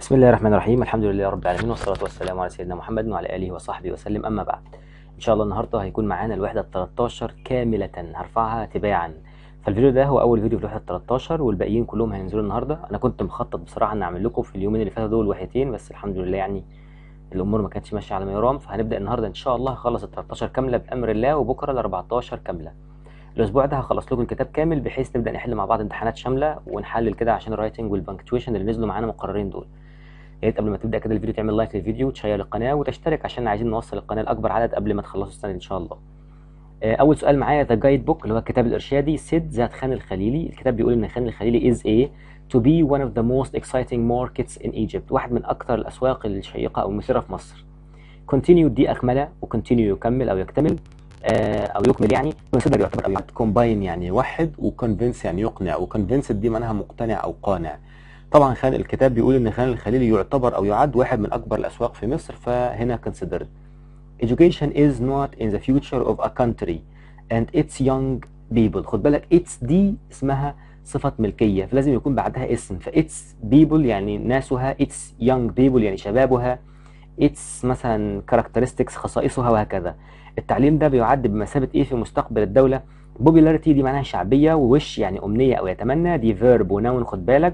بسم الله الرحمن الرحيم الحمد لله رب العالمين والصلاة والسلام على سيدنا محمد وعلى آله وصحبه وسلم أما بعد إن شاء الله النهاردة هيكون معانا الوحدة 13 كاملة هرفعها تباعا فالفيديو ده هو أول فيديو في الوحدة 13 والباقيين كلهم هينزلوا النهاردة أنا كنت مخطط بصراحة إن أعمل لكم في اليومين اللي فاتوا دول وحدتين بس الحمد لله يعني الأمور ما كانتش ماشية على ما يرام فهنبدأ النهاردة إن شاء الله هخلص ال 13 كاملة بأمر الله وبكرة ال 14 كاملة الاسبوع ده هخلص لكم الكتاب كامل بحيث نبدا نحل مع بعض امتحانات شامله ونحلل كده عشان الرايتنج والبنكتويشن اللي نزلوا معانا مقررين دول يا ريت قبل ما تبدا كده الفيديو تعمل لايك للفيديو وتشير القناه وتشترك عشان عايزين نوصل القناه لاكبر عدد قبل ما تخلصوا السنه ان شاء الله آه، اول سؤال معايا ذا جايد بوك اللي هو الكتاب الارشادي سيد ذات خان الخليلي الكتاب بيقول ان خان الخليلي is a to be one of the most exciting markets in Egypt واحد من اكثر الاسواق الشيقه او المثيره في مصر continue دي اكمل وكونتينيو يكمل او يكتمل آه، او يكمل يعني consider يعتبر او يعد كومباين يعني يوحد وكونفينس يعني يقنع وكونفينس دي معناها مقتنع او قانع طبعا خان الكتاب بيقول ان خان الخليلي يعتبر او يعد واحد من اكبر الاسواق في مصر فهنا considered education is not in the future of a country and its young people خد بالك its دي اسمها صفة ملكية فلازم يكون بعدها اسم ف its people يعني ناسها its young people يعني شبابها its مثلا characteristics خصائصها وهكذا التعليم ده بيعد بمثابة ايه في مستقبل الدولة popularity دي معناها شعبية ووش يعني أمنية أو يتمنى دي verb ونون خد بالك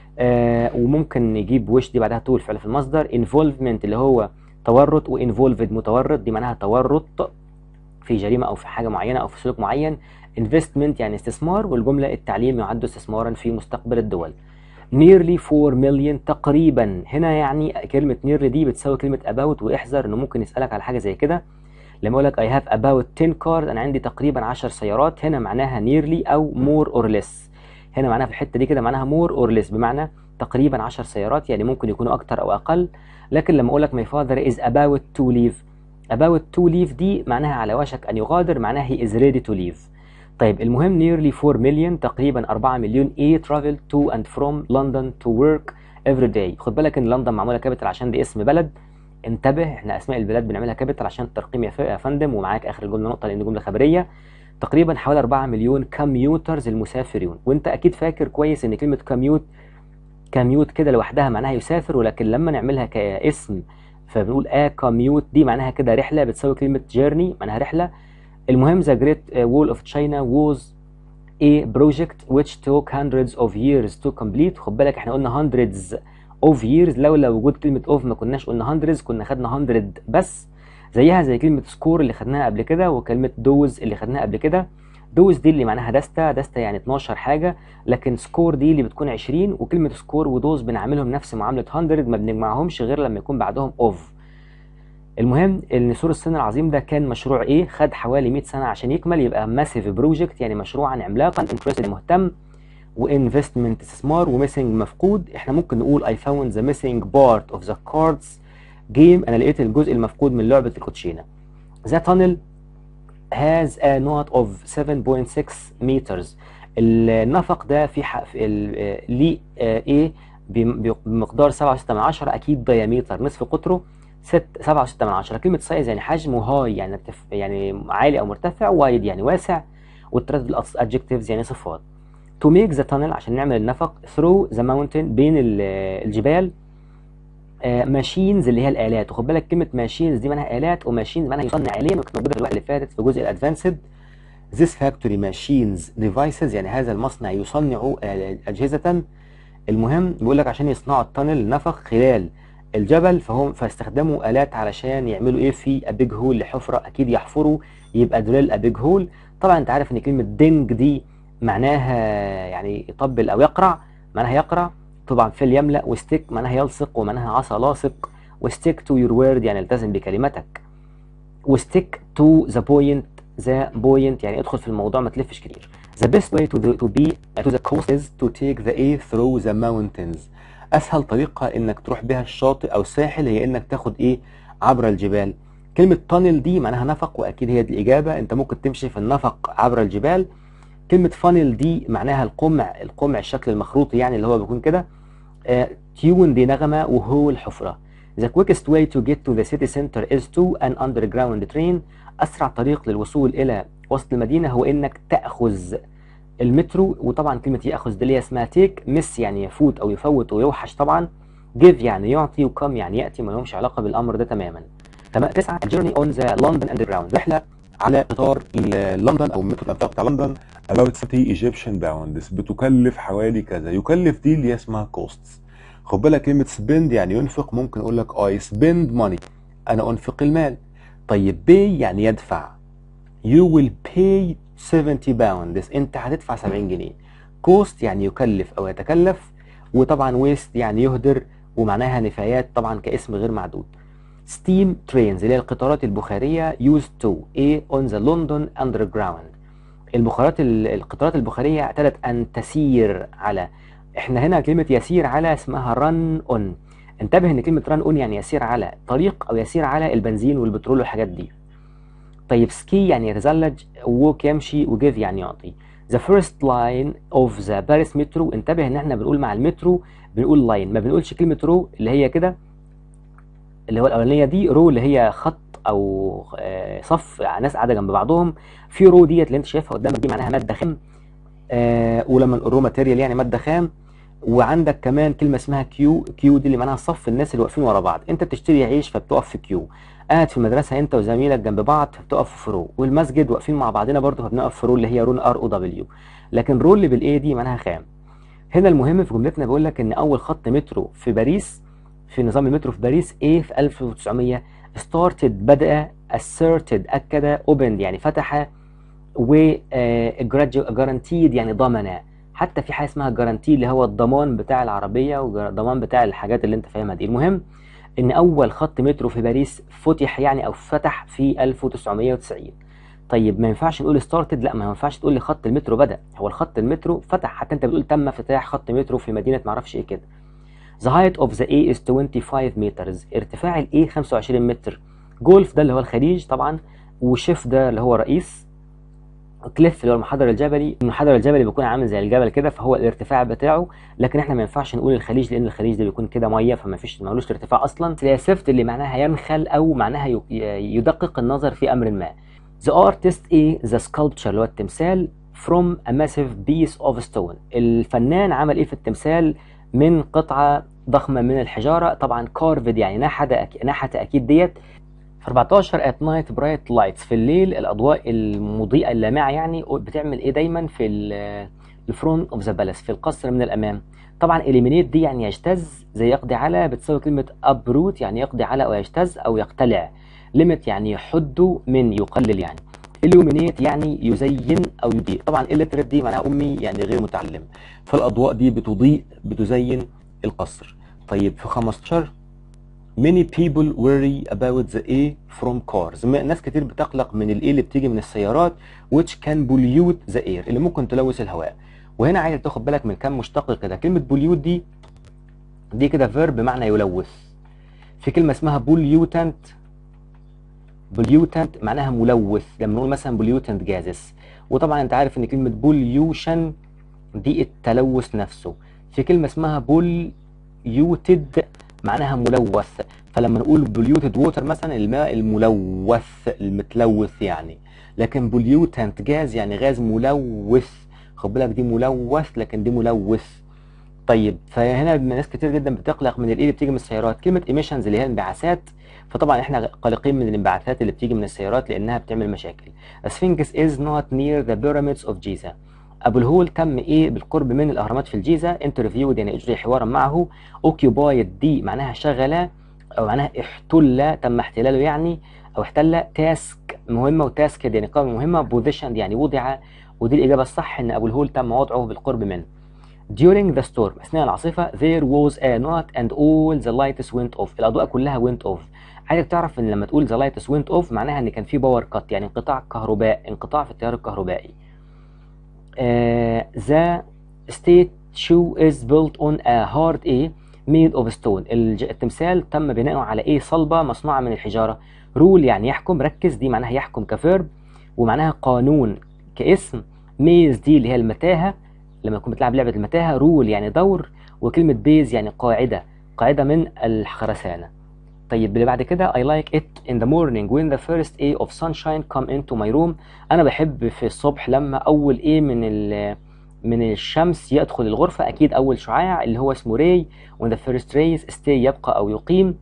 آه وممكن نجيب وش دي بعدها طول فعل في المصدر involvement اللي هو تورط وinvolved متورط دي معناها تورط في جريمة أو في حاجة معينة أو في سلوك معين investment يعني استثمار والجملة التعليم يعد استثمارا في مستقبل الدول nearly 4 million تقريبا هنا يعني كلمة nearly دي بتساوي كلمة about واحذر انه ممكن يسألك على حاجة زي كده لما اقول لك I have about 10 cars انا عندي تقريبا 10 سيارات هنا معناها nearly او more or less هنا معناها في الحتة دي كده معناها more or less بمعنى تقريبا 10 سيارات يعني ممكن يكونوا اكتر او اقل لكن لما اقول لك my father is about to leave about to leave دي معناها على وشك ان يغادر معناها he is ready to leave طيب المهم nearly 4 مليون تقريبا 4 مليون ايه travel to and from London to work every day خد بالك ان لندن معموله كابيتال عشان دي اسم بلد انتبه احنا اسماء البلاد بنعملها كابيتال عشان الترقيم يا ف- يا فندم ومعاك اخر الجمله نقطه لان جمله خبريه تقريبا حوالي 4 مليون كميوترز المسافرون وانت اكيد فاكر كويس ان كلمه كميوت كميوت كده لوحدها معناها يسافر ولكن لما نعملها كاسم فبنقول ا كميوت دي معناها كده رحله بتساوي كلمه جيرني معناها رحله المهم ذا جريت وول اوف تشاينا ووز a project which took hundreds of years to complete خد بالك احنا قلنا hundreds of years لولا وجود كلمة of ما كناش قلنا hundreds كنا خدنا 100 بس زيها زي كلمة سكور اللي خدناها قبل كده وكلمة دوز اللي خدناها قبل كده دوز دي اللي معناها دستة دستة يعني 12 حاجة لكن سكور دي اللي بتكون 20 وكلمة سكور ودوز بنعملهم نفس معاملة 100 ما بنجمعهمش غير لما يكون بعدهم of المهم ان سور الصين العظيم ده كان مشروع ايه خد حوالي 100 سنه عشان يكمل يبقى ماسيف بروجكت يعني مشروعا عملاقا انترست مهتم وانفستمنت استثمار وميسنج مفقود احنا ممكن نقول I found the missing part of the cards game انا لقيت الجزء المفقود من لعبه الكوتشينه The tunnel has a knot of 7.6 meters النفق ده في ح- في ال- آه، ليه آه، ايه بم- بمقدار 7.6 من عشرة اكيد ديامتر نصف قطره 6 7.6 من عشرة كلمة سايز يعني حجم وهاي يعني ارتف... يعني عالي أو مرتفع وايد يعني واسع والثلاث adjectives يعني صفات to make the tunnel عشان نعمل النفق through the mountain بين ال- الجبال ماشينز اللي هي الآلات وخد بالك كلمة ماشينز دي معناها آلات وماشينز معناها يصنع آلية كانت موجودة في الوحدة اللي فاتت في جزء الادفانسد This factory machines devices يعني هذا المصنع يصنع آه، أجهزة المهم بيقول لك عشان يصنعوا التانل النفق خلال الجبل فهم فاستخدموا آلات علشان يعملوا ايه في ابيج هول لحفرة اكيد يحفروا يبقى دريل ابيج هول طبعا انت عارف ان كلمة دينج دي معناها يعني يطبل او يقرع معناها يقرع طبعا فيل يملأ وستيك معناها يلصق ومعناها عصا لاصق وستيك تو يور وورد يعني التزم بكلمتك وستيك تو ذا بوينت ذا بوينت يعني ادخل في الموضوع ما تلفش كتير The best way to, the, to be to the coast is to take the A through the mountains اسهل طريقه انك تروح بها الشاطئ او الساحل هي انك تاخد ايه عبر الجبال كلمه تانل دي معناها نفق واكيد هي دي الاجابه انت ممكن تمشي في النفق عبر الجبال كلمه فانل دي معناها القمع القمع الشكل المخروطي يعني اللي هو بيكون كده تيون دي نغمه وهو الحفره The quickest way to get to the city center is to an underground train اسرع طريق للوصول الى وسط المدينه هو انك تاخذ المترو وطبعا كلمه ياخذ دي اللي هي اسمها تيك مس يعني يفوت او يفوت ويوحش طبعا give يعني يعطي وكم يعني ياتي ما لهمش علاقه بالامر ده تماما تمام تسعه journey on the London Underground رحله على قطار ال- لندن او المترو الانفاق بتاع لندن about 30 Egyptian pounds بتكلف حوالي كذا يكلف دي اللي هي اسمها costs خد بالك كلمة spend يعني ينفق ممكن اقول لك I spend money انا انفق المال طيب pay يعني يدفع you will pay 70 pounds انت هتدفع 70 جنيه cost يعني يكلف او يتكلف وطبعا waste يعني يهدر ومعناها نفايات طبعا كاسم غير معدود steam trains اللي هي القطارات البخارية used to a on the London underground البخارات ال- القطارات البخارية اعتادت أن تسير على احنا هنا كلمة يسير على اسمها run on انتبه ان كلمة run on يعني يسير على طريق او يسير على البنزين والبترول والحاجات دي طيب سكي يعني يتزلج ووك يمشي وجيف يعني يعطي the first line of the Paris metro انتبه ان احنا بنقول مع المترو بنقول لاين ما بنقولش كلمة رو اللي هي كده اللي هو الاولانيه دي رو اللي هي خط او آه، صف ناس قاعده جنب بعضهم في رو ديت اللي انت شايفها قدامك دي معناها ماده خام آه ولما نقول رو ماتيريال يعني ماده خام وعندك كمان كلمه اسمها كيو كيو دي اللي معناها صف الناس اللي واقفين ورا بعض انت بتشتري عيش فبتقف في كيو قاعد في المدرسه انت وزميلك جنب بعض فبتقف في رو والمسجد واقفين مع بعضنا برضه فبنقف في رو اللي هي رون ار او دبليو لكن رو اللي بالاي دي معناها خام هنا المهم في جملتنا بيقول لك ان اول خط مترو في باريس في نظام المترو في باريس ايه في 1900 started بدأ asserted أكد opened يعني فتح و guaranteed يعني ضمن حتى في حاجة اسمها guarantee اللي هو الضمان بتاع العربية والضمان بتاع الحاجات اللي انت فاهمها دي المهم ان اول خط مترو في باريس فتح يعني او فتح في 1990 طيب ما ينفعش نقول started لا ما ينفعش تقول لي خط المترو بدأ هو الخط المترو فتح حتى انت بتقول تم افتتاح خط مترو في مدينة معرفش ايه كده The height of the A is 25 meters ارتفاع ال A 25 متر جولف ده اللي هو الخليج طبعا وشيف ده اللي هو رئيس كليف اللي هو المنحدر الجبلي المنحدر الجبلي بيكون عامل زي الجبل كده فهو الارتفاع بتاعه لكن احنا ما ينفعش نقول الخليج لان الخليج ده بيكون كده ميه فما فيش مالوش ارتفاع اصلا سيفت اللي معناها ينخل او معناها ي- يدقق النظر في امر ما The artist A the sculpture اللي هو التمثال from a massive piece of stone الفنان عمل ايه في التمثال من قطعة ضخمة من الحجارة طبعا كارفد يعني نحت أك- نحت أكيد ديت في 14 at night bright lights في الليل الأضواء المضيئة اللامعة يعني بتعمل إيه دايما في الفرونت اوف ذا بالاس في القصر من الأمام طبعا eliminate دي يعني يجتاز زي يقضي على بتساوي كلمة uproot يعني يقضي على أو يجتاز أو يقتلع limit يعني يحد من يقلل يعني illuminate يعني يزين أو يضيء طبعا illiterate دي معناها أمي يعني غير متعلم فالأضواء دي بتضيء بتزين القصر طيب في 15 many people worry about the A from cars م- ناس كتير بتقلق من ال A اللي بتيجي من السيارات which can pollute the air اللي ممكن تلوث الهواء وهنا عايز تاخد بالك من كام مشتق كده كلمة pollute دي دي كده verb بمعنى يلوث في كلمة اسمها pollutant pollutant معناها ملوث لما نقول مثلا pollutant gases وطبعا انت عارف ان كلمة pollution دي التلوث نفسه في كلمة اسمها polluted معناها ملوث فلما نقول polluted water مثلا الماء الملوث المتلوث يعني لكن pollutant جاز يعني غاز ملوث خد بالك دي ملوث لكن دي ملوث طيب فهنا ناس كتير جدا بتقلق من الايه اللي بتيجي من السيارات كلمه emissions اللي هي الانبعاثات فطبعا احنا قلقين من الانبعاثات اللي بتيجي من السيارات لانها بتعمل مشاكل Sphinx is not near the pyramids of Giza ابو الهول تم ايه بالقرب من الاهرامات في الجيزه انترفيود يعني اجري حوارا معه اوكيوبايد دي معناها شغله او معناها احتل تم احتلاله يعني او احتل تاسك مهمه وتاسك يعني قائمه مهمه بوزيشن يعني وضع ودي الاجابه الصح ان ابو الهول تم وضعه بالقرب منه During the storm أثناء العاصفة there was a knot and all the lights went off الأضواء كلها went off عايزك تعرف إن لما تقول the lights went off معناها إن كان في باور كات يعني انقطاع كهرباء انقطاع في التيار الكهربائي آه the statue is built on a hard A made of stone الج- التمثال تم بناؤه على ايه صلبة مصنوعة من الحجارة رول يعني يحكم ركز دي معناها يحكم كفيرب ومعناها قانون كاسم ميز دي اللي هي المتاهة لما تكون بتلعب لعبة المتاهة رول يعني دور وكلمة بيز يعني قاعدة قاعدة من الخرسانة طيب اللي بعد كده I like it in the morning when the first A of sunshine come into my room أنا بحب في الصبح لما أول A من ال من الشمس يدخل الغرفة أكيد أول شعاع اللي هو اسمه راي when the first rays stay يبقى أو يقيم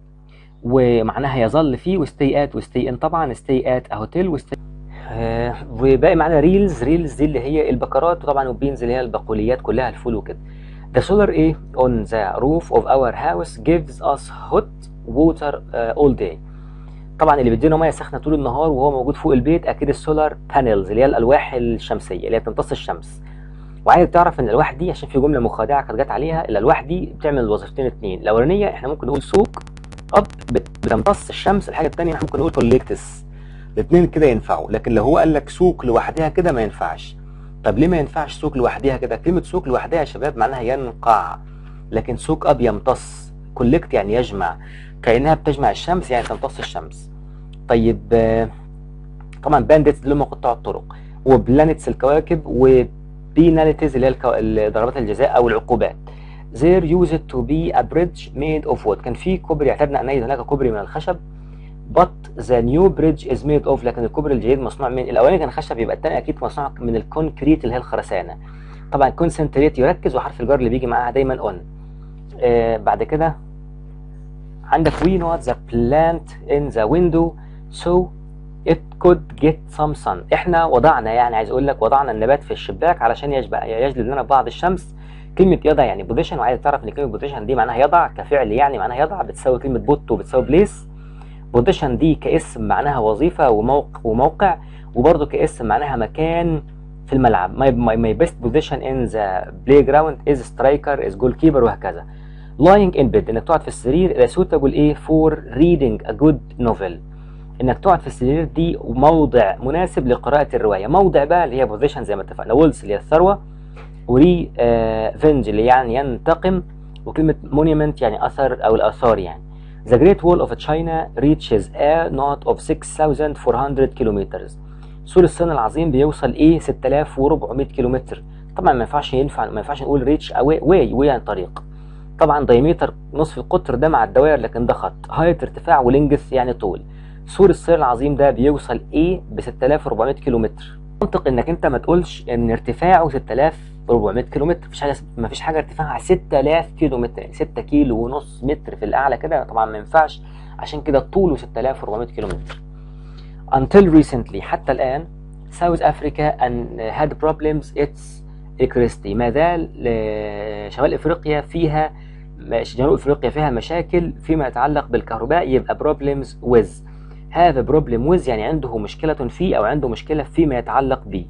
ومعناها يظل فيه وستي ات وستي ان طبعا ستي ات هوتيل وستي آه وباقي معانا ريلز ريلز دي اللي هي البكرات وطبعا وبينز اللي هي البقوليات كلها الفول وكده The solar A on the roof of our house gives us hot water uh, all day طبعا اللي بيدينا ميه سخنه طول النهار وهو موجود فوق البيت اكيد السولار بانلز اللي هي الالواح الشمسيه اللي هي بتمتص الشمس وعايز تعرف ان الالواح دي عشان في جمله مخادعه كانت جت عليها الالواح دي بتعمل وظيفتين اتنين الاولانيه احنا ممكن نقول سوق اب بتمتص الشمس الحاجه الثانيه احنا ممكن نقول كوليكتس الاثنين كده ينفعوا لكن لو هو قال لك سوق لوحدها كده ما ينفعش طب ليه ما ينفعش سوق لوحدها كده كلمه سوق لوحدها يا شباب معناها ينقع لكن سوق اب يمتص كولكت يعني يجمع كانها بتجمع الشمس يعني تمتص الشمس طيب طبعا باندتس اللي هم قطاع الطرق وبلانتس الكواكب وبيناليتيز اللي هي ضربات الجزاء او العقوبات there used to be a bridge made of wood كان في كوبري اعتدنا ان هناك كوبري من الخشب but the new bridge is made of لكن الكوبري الجديد مصنوع من الاولاني كان خشب يبقى الثاني اكيد مصنوع من الكونكريت اللي هي الخرسانه طبعا كونسنتريت يركز وحرف الجر اللي بيجي معاها دايما on آه بعد كده عندك we not the plant in the window so it could get some sun احنا وضعنا يعني عايز اقول لك وضعنا النبات في الشباك علشان يشبع يجلب لنا بعض الشمس كلمة يضع يعني بوزيشن وعايز تعرف ان كلمة بوزيشن دي معناها يضع كفعل يعني معناها يضع بتساوي كلمة بوت وبتساوي بلايس بوزيشن دي كاسم معناها وظيفة وموقع وموقع وبرضه كاسم معناها مكان في الملعب my, my, my best position in the playground is striker is goalkeeper وهكذا lying in bed انك تقعد في السرير is suitable ايه for reading a good novel انك تقعد في السرير دي موضع مناسب لقراءة الرواية موضع بقى اللي هي بوزيشن زي ما اتفقنا وولز اللي هي الثروة وري فينج اللي يعني ينتقم وكلمة مونيومنت يعني أثر أو الآثار يعني The Great Wall of China reaches a knot of 6400 kilometers سور الصين العظيم بيوصل ايه 6400 كيلومتر طبعا ما ينفعش ينفع ما ينفعش نقول ريتش اواي واي واي يعني طريق طبعا دايمتر نصف القطر ده مع الدوائر لكن ده خط هايت ارتفاع ولينجث يعني طول سور الصين العظيم ده بيوصل ايه ب 6400 كيلومتر منطق انك انت ما تقولش ان ارتفاعه 6400 كيلومتر مفيش حاجه ما فيش حاجه ارتفاعها 6000 كيلومتر يعني 6 كيلو ونص متر في الاعلى كده طبعا ما ينفعش عشان كده طوله 6400 كيلومتر until recently حتى الان South Africa and had problems its electricity ما زال شمال افريقيا فيها جنوب افريقيا فيها مشاكل فيما يتعلق بالكهرباء يبقى problems with هذا problem with يعني عنده مشكلة فيه أو عنده مشكلة فيما يتعلق به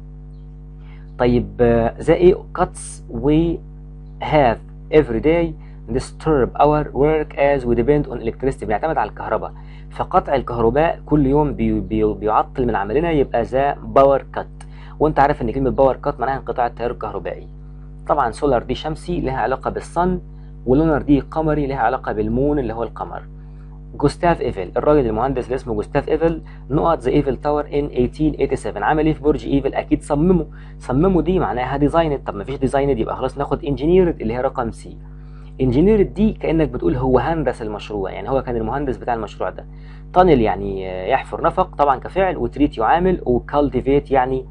طيب the ايه cuts we have every day disturb our work as we depend on electricity بنعتمد على الكهرباء فقطع الكهرباء كل يوم بي بي بيعطل من عملنا يبقى ذا باور كات وانت عارف ان كلمة باور كات معناها انقطاع التيار الكهربائي طبعا سولار دي شمسي لها علاقة بالصن ولونر دي قمري لها علاقة بالمون اللي هو القمر جوستاف ايفل الراجل المهندس اللي اسمه جوستاف ايفل نقط ذا ايفل تاور ان 1887 عمل ايه في برج ايفل اكيد صممه صممه دي معناها ديزايند طب ما فيش ديزايند يبقى خلاص ناخد انجينيرد اللي هي رقم سي انجينيرد دي كانك بتقول هو هندس المشروع يعني هو كان المهندس بتاع المشروع ده تانل يعني يحفر نفق طبعا كفعل وتريت يعامل وكالتيفيت يعني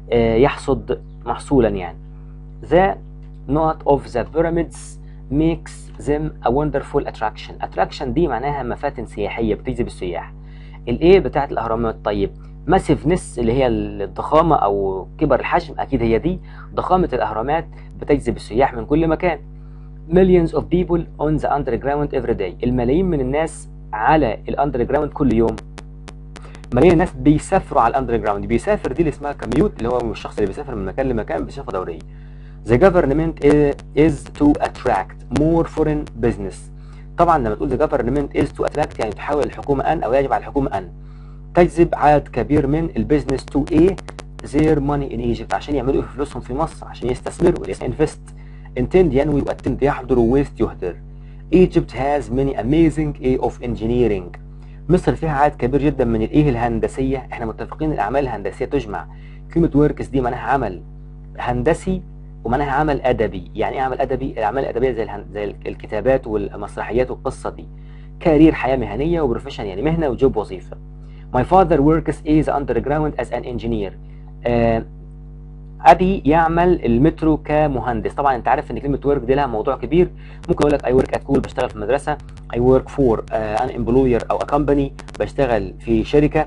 يحصد محصولا يعني the knot of the pyramids makes them a wonderful attraction attraction دي معناها مفاتن سياحية بتجذب السياح الايه بتاعت الاهرامات طيب ماسيفنس اللي هي الضخامة او كبر الحجم اكيد هي دي ضخامة الاهرامات بتجذب السياح من كل مكان millions of people on the underground every day الملايين من الناس على الاندر جراوند كل يوم ملايين الناس بيسافروا على الاندر جراوند بيسافر دي اللي اسمها كميوت اللي هو الشخص اللي بيسافر من مكان لمكان بصفة دورية The government is to attract more foreign business طبعا لما تقول the government is to attract يعني تحاول الحكومة أن أو يجب على الحكومة أن تجذب عدد كبير من البيزنس to a their money in Egypt عشان يعملوا فلوسهم في مصر عشان يستثمروا invest intend ينوي واتند يحضر ويست يهدر Egypt has many amazing A of engineering مصر فيها عدد كبير جدا من الايه الهندسية احنا متفقين الاعمال الهندسية تجمع كلمة وركس دي معناها عمل هندسي ومعناها عمل ادبي يعني ايه عمل ادبي الاعمال الادبيه زي الهن... زي الكتابات والمسرحيات والقصه دي كارير حياه مهنيه وبروفيشن يعني مهنه وجوب وظيفه My father works is underground as an engineer uh, ابي يعمل المترو كمهندس طبعا انت عارف ان كلمه ورك دي لها موضوع كبير ممكن اقول لك اي ورك ات سكول بشتغل في مدرسه اي ورك فور ان امبلوير او ا كومباني بشتغل في شركه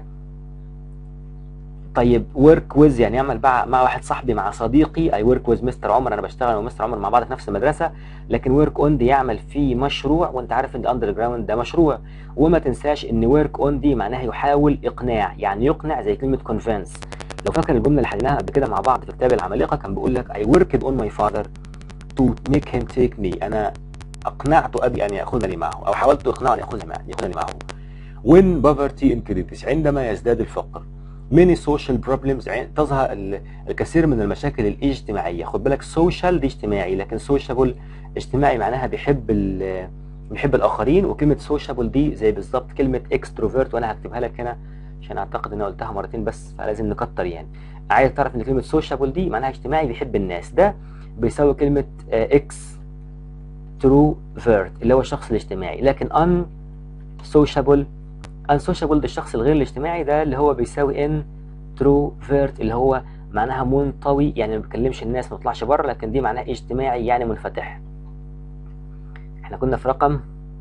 طيب ورك ويز يعني اعمل مع مع واحد صاحبي مع صديقي اي ورك ويز مستر عمر انا بشتغل ومستر عمر مع بعض في نفس المدرسه لكن ورك اون دي يعمل في مشروع وانت عارف ان اندر جراوند ده مشروع وما تنساش ان ورك اون دي معناها يحاول اقناع يعني يقنع زي كلمه كونفينس لو فاكر الجمله اللي حليناها قبل كده مع بعض في كتاب العمالقه كان بيقول لك I worked on my father to make him take me انا اقنعت ابي ان ياخذني معه او حاولت اقناعه ان ياخذني معه ياخذني معه when poverty increases عندما يزداد الفقر many social problems عن- تظهر ال- الكثير من المشاكل الاجتماعيه خد بالك social دي اجتماعي لكن sociable اجتماعي معناها بيحب ال- بيحب الاخرين وكلمه sociable دي زي بالظبط كلمه extrovert وانا هكتبها لك هنا عشان اعتقد ان انا قلتها مرتين بس فلازم نكتر يعني عايز تعرف ان كلمه سوشيابل دي معناها اجتماعي بيحب الناس ده بيساوي كلمه اكس تروفيرت اللي هو الشخص الاجتماعي لكن ان سوشيابل ان سوشيابل ده الشخص الغير الاجتماعي ده اللي هو بيساوي ان تروفيرت اللي هو معناها منطوي يعني ما بيكلمش الناس ما بيطلعش بره لكن دي معناها اجتماعي يعني منفتح احنا كنا في رقم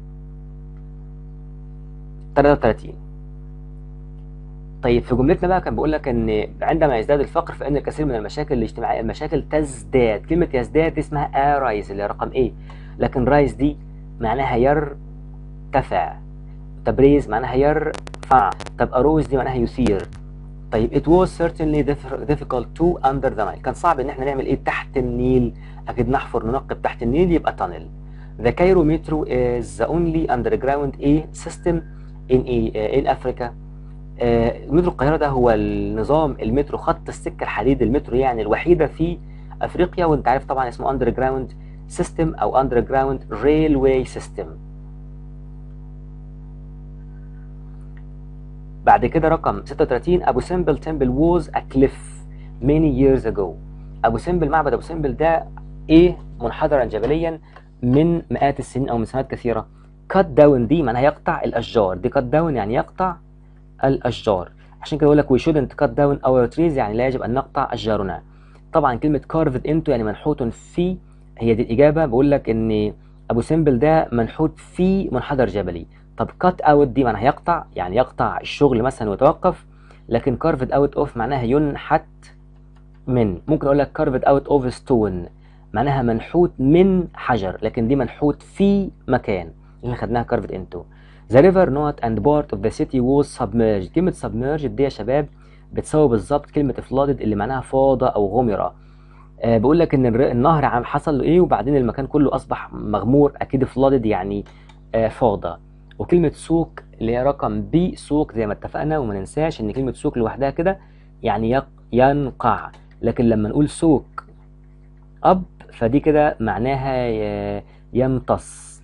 33 طيب في جملتنا بقى كان بيقول لك ان عندما يزداد الفقر فان الكثير من المشاكل الاجتماعيه المشاكل تزداد كلمه يزداد دي اسمها ارايز اللي هي رقم ايه لكن رايز دي معناها يرتفع تبريز معناها يرفع طب اروز دي معناها يثير طيب it was certainly diff- difficult to under the Nile كان صعب ان احنا نعمل ايه تحت النيل اكيد نحفر ننقب تحت النيل يبقى tunnel the Cairo metro is the only underground a system in a, in Africa آه، مترو القاهرة ده هو النظام المترو خط السكة الحديد المترو يعني الوحيدة في أفريقيا وأنت عارف طبعا اسمه أندر جراوند سيستم أو أندر جراوند ريلوي سيستم بعد كده رقم 36 أبو سمبل تمبل ووز أ كليف many years ago أبو سمبل معبد أبو سمبل ده إيه منحدرا جبليا من مئات السنين أو من سنوات كثيرة كات داون دي معناها يقطع الأشجار دي كات داون يعني يقطع الاشجار عشان كده يقول لك we shouldn't cut down our trees يعني لا يجب ان نقطع اشجارنا طبعا كلمه carved into يعني منحوت في هي دي الاجابه بقول لك ان ابو سمبل ده منحوت في منحدر جبلي طب cut out دي معناها يقطع يعني يقطع الشغل مثلا ويتوقف لكن carved out of معناها ينحت من ممكن اقول لك carved out of stone معناها منحوت من حجر لكن دي منحوت في مكان اللي خدناها carved into The river not and part of the city was submerged كلمة submerged دي يا شباب بتساوي بالظبط كلمة flooded اللي معناها فاض أو غمر آه بقول لك إن الر- النهر عم حصل له إيه وبعدين المكان كله أصبح مغمور أكيد flooded يعني آه فاض وكلمة سوق اللي هي رقم بي سوق زي ما اتفقنا وما ننساش إن كلمة سوق لوحدها كده يعني يق ينقع لكن لما نقول سوق أب فدي كده معناها ي- يمتص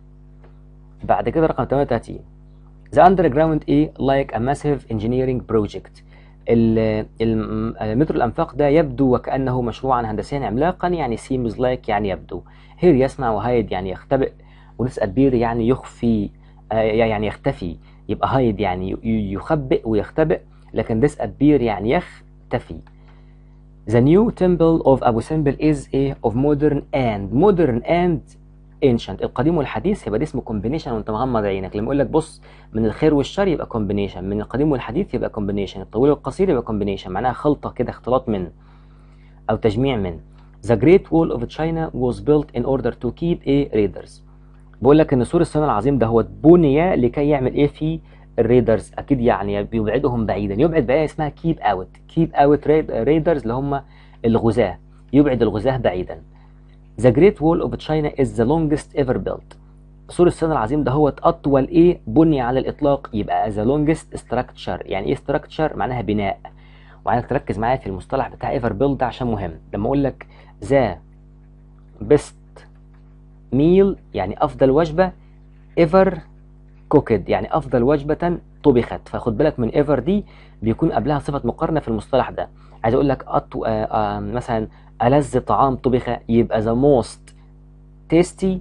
بعد كده رقم 38 The underground A like a massive engineering project ال- الم- المترو الأنفاق ده يبدو وكأنه مشروعا هندسيا عملاقا يعني seems like يعني يبدو here يسمع وهايد يعني يختبئ ونسأل بير يعني يخفي آه، يعني يختفي يبقى هايد يعني ي- يخبئ ويختبئ لكن this appear يعني يختفي The new temple of Abu Simbel is a of modern and modern and ancient القديم والحديث يبقى ده اسمه combination وانت مغمض عينك لما اقول لك بص من الخير والشر يبقى combination من القديم والحديث يبقى combination الطويل والقصير يبقى combination معناها خلطة كده اختلاط من أو تجميع من The Great Wall of China was built in order to keep a raiders بقول لك ان سور الصين العظيم ده هو بني لكي يعمل ايه في الريدرز اكيد يعني بيبعدهم بعيدا يبعد بعيدا اسمها كيب اوت كيب اوت ريدرز اللي هم الغزاة يبعد الغزاة بعيدا The Great Wall of China is the longest ever built سور الصين العظيم ده هو اطول ايه بني على الاطلاق يبقى the longest structure يعني ايه structure معناها بناء وعايزك تركز معايا في المصطلح بتاع ever built ده عشان مهم لما اقول لك the best meal يعني افضل وجبه ever cooked يعني افضل وجبه طبخت فخد بالك من ever دي بيكون قبلها صفه مقارنه في المصطلح ده عايز اقول لك أطو... آه آه مثلا ألذ طعام طبخ يبقى the most tasty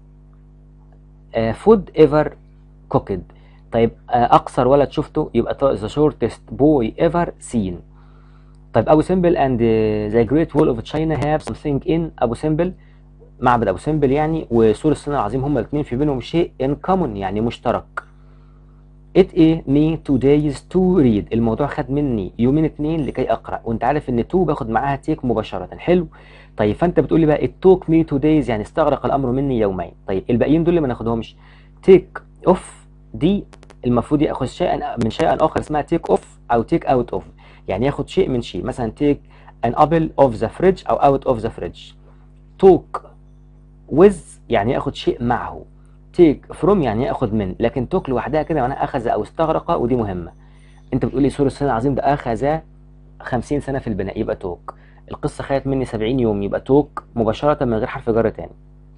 آه food ever cooked طيب آه اقصر ولد شفته يبقى the shortest boy ever seen طيب ابو سمبل اند ذا جريت وول اوف تشاينا هاف something ان ابو سمبل معبد ابو سمبل يعني وسور الصين العظيم هما الاثنين في بينهم شيء ان كومون يعني مشترك it a me two days to read الموضوع خد مني يومين اتنين لكي اقرا وانت عارف ان تو باخد معاها تيك مباشره حلو طيب فانت بتقول لي بقى it took me two days يعني استغرق الامر مني يومين طيب الباقيين دول اللي ما ناخدهمش take off دي المفروض ياخذ شيئا من شيء اخر اسمها take off او take out of يعني ياخد شيء من شيء مثلا take an apple of the fridge او out of the fridge talk with يعني ياخد شيء معه take from يعني ياخد من لكن توك لوحدها كده معناها اخذ او استغرق ودي مهمه انت بتقول لي سور الصين العظيم ده اخذ 50 سنه في البناء يبقى توك القصه خدت مني 70 يوم يبقى توك مباشره من غير حرف جر تاني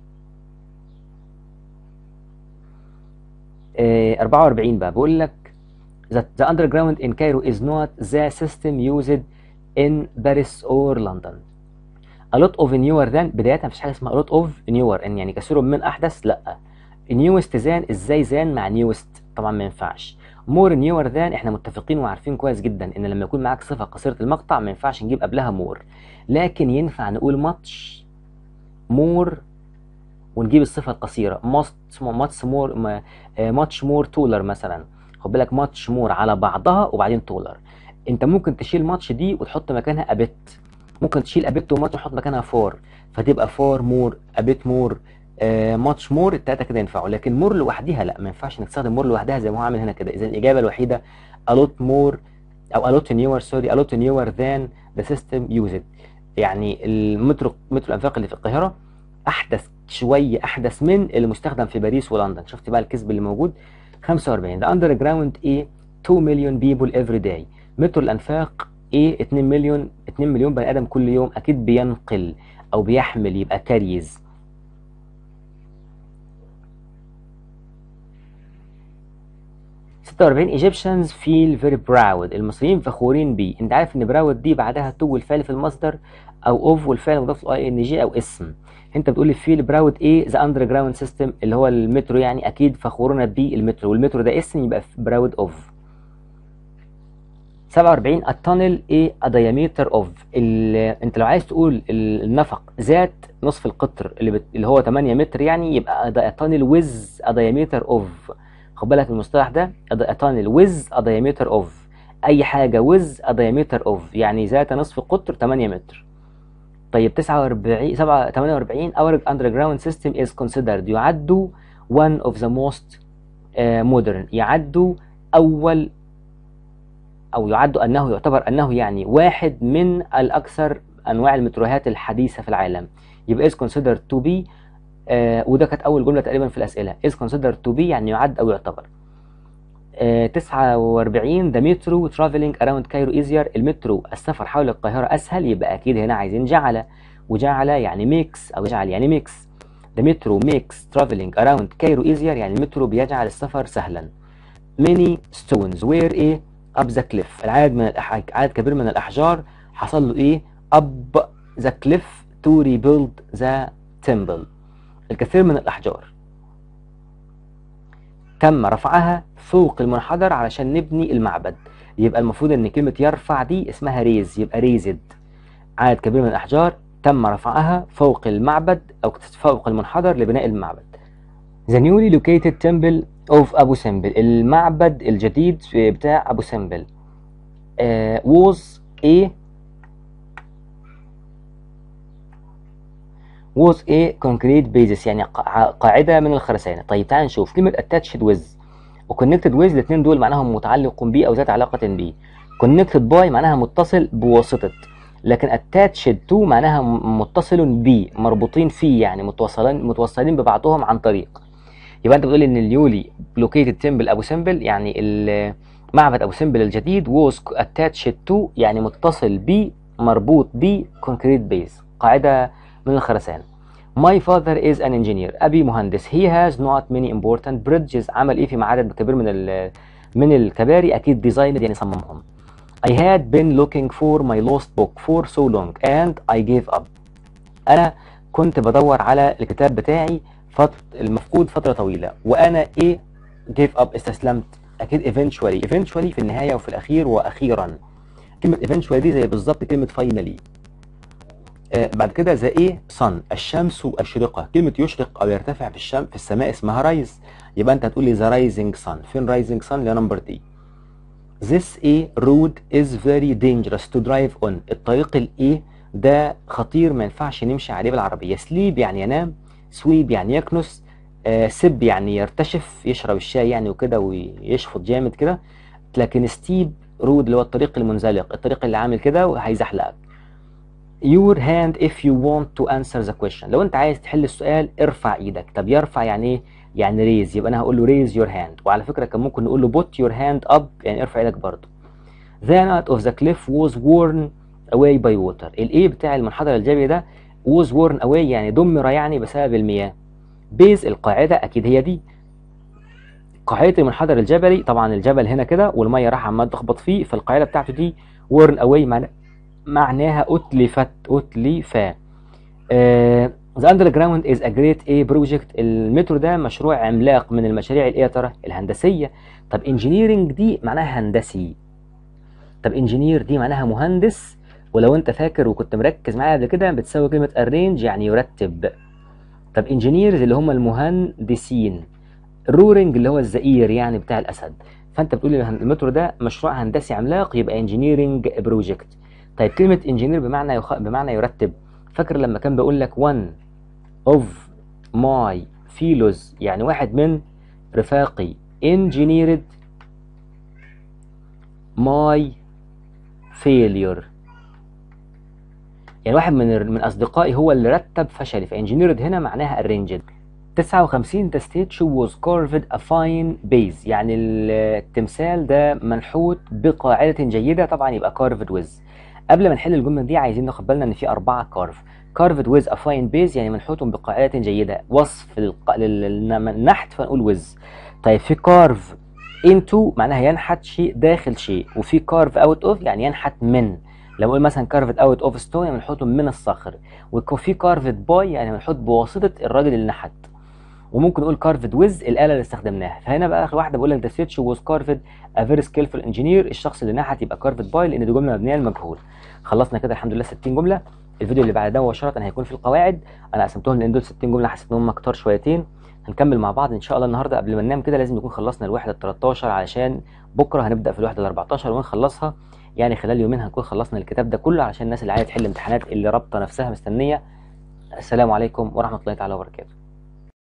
آه 44 بقى بقول لك that the underground in Cairo is not the system used in Paris or London a lot of newer than بداية مفيش حاجة اسمها a lot of newer ان يعني كثير من أحدث لأ newest than ازاي than مع newest طبعا ما ينفعش more newer than احنا متفقين وعارفين كويس جدا ان لما يكون معاك صفة قصيرة المقطع ما ينفعش نجيب قبلها more لكن ينفع نقول much more ونجيب الصفة القصيرة most much more much more taller مثلا خد بالك much more على بعضها وبعدين taller انت ممكن تشيل ماتش دي وتحط مكانها a bit ممكن تشيل a bit وماتش وتحط مكانها for فتبقى for more a bit more ماتش مور التلاته كده ينفعوا لكن مور لوحدها لا ما ينفعش نستخدم مور لوحدها زي ما هو عامل هنا كده اذا الاجابه الوحيده a lot more او a lot newer سوري a lot newer than the system used يعني المترو مترو الانفاق اللي في القاهره احدث شويه احدث من اللي مستخدم في باريس ولندن شفت بقى الكذب اللي موجود 45 the underground ايه 2 مليون people every day مترو الانفاق ايه 2 مليون 2 مليون بني ادم كل يوم اكيد بينقل او بيحمل يبقى كاريز ستة وأربعين Egyptians feel very proud المصريين فخورين بيه انت عارف ان proud دي بعدها تو والفعل في المصدر او اوف والفعل مضاف له اي ان جي او اسم انت بتقول لي feel proud ايه ذا underground system اللي هو المترو يعني اكيد فخورون بيه المترو والمترو ده اسم يبقى proud of 47 التانل ايه a diameter of انت لو عايز تقول النفق ذات نصف القطر اللي, بت... اللي هو 8 متر يعني يبقى a tunnel with a diameter of خد بالك من المصطلح ده a tunnel with a diameter of اي حاجه with a diameter of يعني ذات نصف قطر 8 متر طيب 49 7 48 our underground system is considered يعد one of the most uh, modern يعد اول او يعد انه يعتبر انه يعني واحد من الاكثر انواع المتروهات الحديثه في العالم يبقى is considered to be آه وده كانت اول جمله تقريبا في الاسئله is considered to be يعني يعد او يعتبر آه 49 the metro traveling around Cairo easier المترو السفر حول القاهره اسهل يبقى اكيد هنا عايزين جعل وجعل يعني ميكس او جعل يعني ميكس the metro makes traveling around Cairo easier يعني المترو بيجعل السفر سهلا many stones were ايه up the cliff العدد من الأح... عدد كبير من الاحجار حصل له ايه up the cliff to rebuild the temple الكثير من الأحجار تم رفعها فوق المنحدر علشان نبني المعبد يبقى المفروض ان كلمة يرفع دي اسمها ريز يبقى ريزد عدد كبير من الأحجار تم رفعها فوق المعبد أو فوق المنحدر لبناء المعبد The newly located temple of أبو سمبل المعبد الجديد بتاع أبو سمبل uh, was a was a concrete basis يعني قاعدة من الخرسانة طيب تعال نشوف كلمة attached with و connected with الاثنين دول معناهم متعلق به أو ذات علاقة به connected by معناها متصل بواسطة لكن attached to معناها متصل ب مربوطين فيه يعني متوصلين متوصلين ببعضهم عن طريق يبقى انت بتقول ان اليولي located temple ابو سمبل يعني معبد ابو سمبل الجديد was attached to يعني متصل ب مربوط ب concrete base قاعدة من الخرسانة My father is an engineer أبي مهندس He has not many important bridges عمل إيه في عدد كبير من من الكباري أكيد designed يعني صممهم I had been looking for my lost book for so long and I gave up أنا كنت بدور على الكتاب بتاعي فترة المفقود فترة طويلة وأنا إيه gave up استسلمت أكيد eventually eventually في النهاية وفي الأخير وأخيرا كلمه eventually دي زي بالظبط كلمه finally آه بعد كده ذا ايه sun الشمس اشرقه كلمه يشرق او يرتفع في الشمس في السماء اسمها رايز يبقى انت هتقول لي ذا رايزنج sun فين رايزنج sun اللي هي نمبر دي This A road is very dangerous to drive on الطريق الايه ده خطير ما ينفعش نمشي عليه بالعربيه سليب يعني ينام سويب يعني يكنس آه سب يعني يرتشف يشرب الشاي يعني وكده ويشفط جامد كده لكن ستيب رود اللي هو الطريق المنزلق الطريق اللي عامل كده وهيزحلقك your hand if you want to answer the question لو انت عايز تحل السؤال ارفع ايدك طب يرفع يعني ايه يعني ريز يبقى انا هقول له raise your hand وعلى فكره كان ممكن نقول له put your hand up يعني ارفع ايدك برضه the nut of the cliff was worn away by water الايه بتاع المنحدر الجبلي ده was worn away يعني دمر يعني بسبب المياه بيز القاعده اكيد هي دي قاعده المنحدر الجبلي طبعا الجبل هنا كده والميه راح عمال تخبط فيه فالقاعده بتاعته دي worn away معنى معناها اتلفت اتلفا آه The Underground is a great A project المترو ده مشروع عملاق من المشاريع الايه يا ترى الهندسيه طب انجينيرنج دي معناها هندسي طب انجينير دي معناها مهندس ولو انت فاكر وكنت مركز معايا قبل كده بتساوي كلمه arrange يعني يرتب طب انجينيرز اللي هم المهندسين رورنج اللي هو الزئير يعني بتاع الاسد فانت بتقول لي المترو ده مشروع هندسي عملاق يبقى انجينيرنج بروجكت طيب كلمه انجينير بمعنى يخ... بمعنى يرتب فاكر لما كان بيقول لك one of my fellows يعني واحد من رفاقي engineered my failure يعني واحد من من اصدقائي هو اللي رتب فشلي فانجينيرد هنا معناها arranged 59 the statue was carved a fine base يعني التمثال ده منحوت بقاعدة جيدة طبعا يبقى carved with قبل ما نحل الجملة دي عايزين ناخد بالنا ان في أربعة كارف carved with a fine base يعني منحوت بقاعدة جيدة وصف للق... للنحت فنقول with طيب في carve into معناها ينحت شيء داخل شيء وفي carve out of يعني ينحت من لما اقول مثلا carved out of stone يعني منحوت من الصخر وفي carved by يعني منحوت بواسطة الراجل اللي نحت وممكن نقول carved with الآلة اللي استخدمناها فهنا بقى آخر واحدة بقول لك the statue was carved a very skillful engineer الشخص اللي نحت يبقى carved by لأن دي جملة مبنية للمجهول خلصنا كده الحمد لله 60 جملة الفيديو اللي بعد ده مباشرة هيكون في القواعد أنا قسمتهم لأن دول 60 جملة حسيت إن هم كتار شويتين هنكمل مع بعض إن شاء الله النهاردة قبل ما ننام كده لازم نكون خلصنا الوحدة ال 13 علشان بكرة هنبدأ في الوحدة ال 14 ونخلصها يعني خلال يومين هنكون خلصنا الكتاب ده كله علشان الناس اللي عايزة تحل امتحانات اللي رابطة نفسها مستنية السلام عليكم ورحمة الله تعالى وبركاته